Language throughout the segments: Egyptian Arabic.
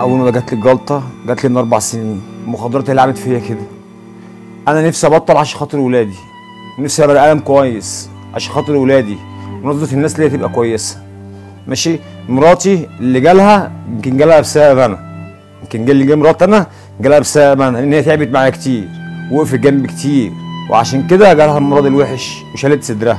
اول ما جات لي الجلطه جات لي من اربع سنين المخدرات اللي عملت فيا كده انا نفسي ابطل عشان خاطر ولادي نفسي ابقى قلم كويس عشان خاطر ولادي ونظره الناس ليا تبقى كويسه ماشي مراتي اللي جالها يمكن جالها بسبب انا يمكن جالي جه مرات انا جالها بسبب انا لان هي تعبت معايا كتير وقفت جنبي كتير وعشان كده جالها المرض الوحش وشالت صدرها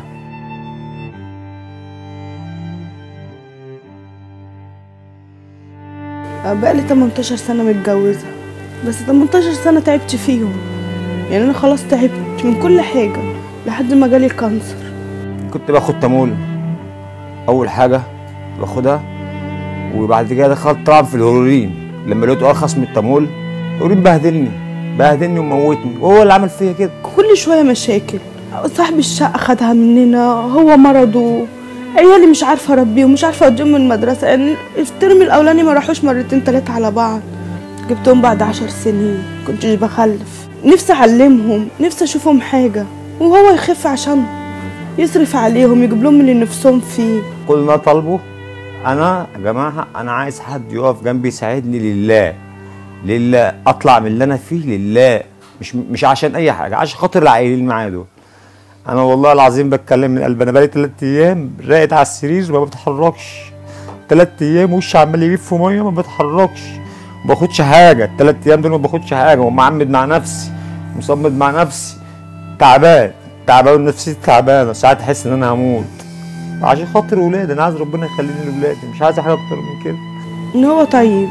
بقالي 18 سنة متجوزة بس 18 سنة تعبت فيهم يعني أنا خلاص تعبت من كل حاجة لحد ما جالي الكانسر كنت باخد تامول اول حاجه باخدها وبعد كده دخلت طبعا في الهيروين لما لقيته ارخص من التامول الهيروين بهدلني بهدلني وموتني وهو اللي عمل فيا كده كل شوية مشاكل صاحب الشقة خدها مننا هو مرضه عيالي مش عارفة أربيهم مش عارفة أوديهم المدرسة يعني الترم الأولاني ما راحوش مرتين تلاتة على بعض جبتهم بعد عشر سنين كنتش بخلف نفسي أعلمهم نفسي أشوفهم حاجة وهو يخف عشان يصرف عليهم يجيب لهم اللي نفسهم فيه كل ما طالبه انا يا جماعه انا عايز حد يقف جنبي يساعدني لله لله اطلع من اللي انا فيه لله مش مش عشان اي حاجه عشان خاطر العائلين معايا دول انا والله العظيم بتكلم من قلبي انا بقالي تلات ايام راقد على السرير وما بتحركش تلات ايام وشي عمال يلف في ميه ما بتحركش ما باخدش حاجه التلات ايام دول ما باخدش حاجه ومعمد مع نفسي مصمد مع نفسي تعبان تعبان ونفسيتي تعبانه ساعات احس ان انا هموت عشان خاطر ولادي انا عايز ربنا يخليني لاولادي مش عايز حاجه اكتر من كده إن هو طيب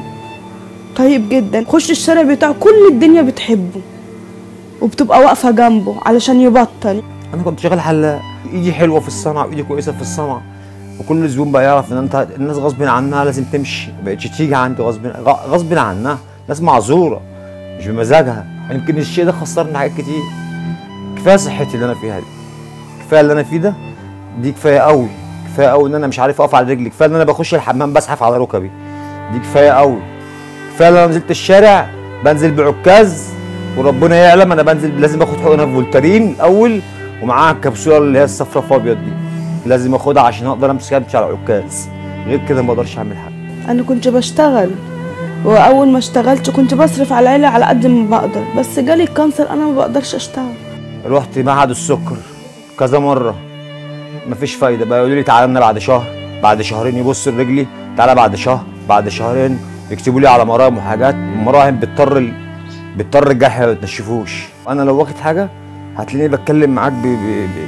طيب جدا خش الشارع بتاعه كل الدنيا بتحبه وبتبقى واقفة جنبه علشان يبطل انا كنت شغال حلاق ايدي حلوه في الصنعه وايدي كويسه في الصنعه وكل زبون بقى يعرف ان انت الناس غصب عنها لازم تمشي ما بقتش تيجي عندي غصب غ- غصب عنها ناس معذوره مش بمزاجها يمكن الشيء ده خسرني حاجات كتير كفايه صحتي اللي انا فيها دي كفايه اللي انا فيه ده دي كفايه قوي كفايه قوي ان انا مش عارف اقف على رجلي كفايه ان انا بخش الحمام بزحف على ركبي دي كفايه قوي كفايه ان انا نزلت الشارع بنزل بعكاز وربنا يعلم انا بنزل لازم اخد حقنه فولتارين الاول ومعاها الكبسوله اللي هي الصفرا في ابيض دي لازم اخدها عشان اقدر امسك امشي على العكاز غير كده ما اقدرش اعمل حاجه انا كنت بشتغل واول ما اشتغلت كنت بصرف على العيله على قد ما بقدر بس جالي الكانسر انا ما بقدرش اشتغل رحت معهد السكر كذا مره مفيش فايده بقى يقولوا لي تعالى لنا بعد شهر بعد شهرين يبصوا لرجلي تعالى بعد شهر بعد شهرين يكتبوا لي على مراهم وحاجات مراهم بتضطر ال- بتضطر الجرح ما بتنشفوش انا لو واخد حاجه هتلاقيني بتكلم معاك ب... ب... ب...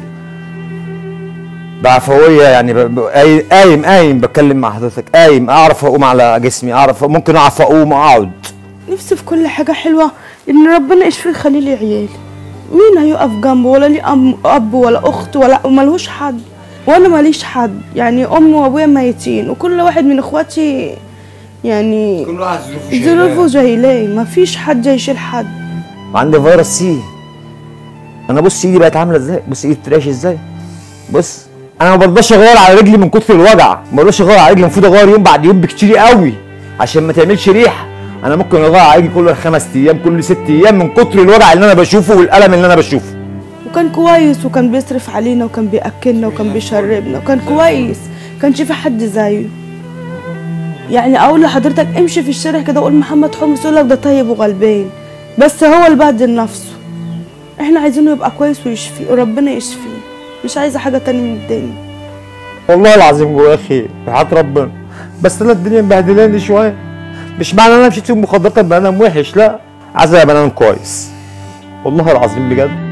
بعفويه يعني ب... ب... قايم قايم قايم بتكلم مع حضرتك قايم اعرف اقوم على جسمي اعرف ممكن اعرف اقوم اقعد نفسي في كل حاجه حلوه ان ربنا يشفي يخلي لي عيالي مين هيقف جنبه ولا لي أم اب ولا اخت ولا ملهوش حد وانا ماليش حد يعني امي وابويا ميتين وكل واحد من اخواتي يعني كل واحد ظروفه جايلاه مفيش حد يشيل حد عندي فيروس سي انا بص ايدي بقت عامله ازاي بص ايدي تراش ازاي بص انا ما برضاش اغير على رجلي من كتر الوجع ما برضاش اغير على رجلي المفروض اغير يوم بعد يوم بكتير قوي عشان ما تعملش ريحه انا ممكن اغير على رجلي كل خمس ايام كل ست ايام من كتر الوجع اللي انا بشوفه والالم اللي انا بشوفه وكان كويس وكان بيصرف علينا وكان بياكلنا وكان بيشربنا وكان كويس كانش في حد زيه يعني اقول لحضرتك امشي في الشارع كده وقول محمد حمص يقول لك ده طيب وغلبان بس هو اللي بهدل نفسه احنا عايزينه يبقى كويس ويشفي وربنا يشفيه مش عايزه حاجه تاني من الدنيا والله العظيم جوايا خير بحياة ربنا بس انا الدنيا مبهدلاني شويه مش معنى ان انا مشيت في المخدرات ابقى انا وحش لا عايز ابقى انا كويس والله العظيم بجد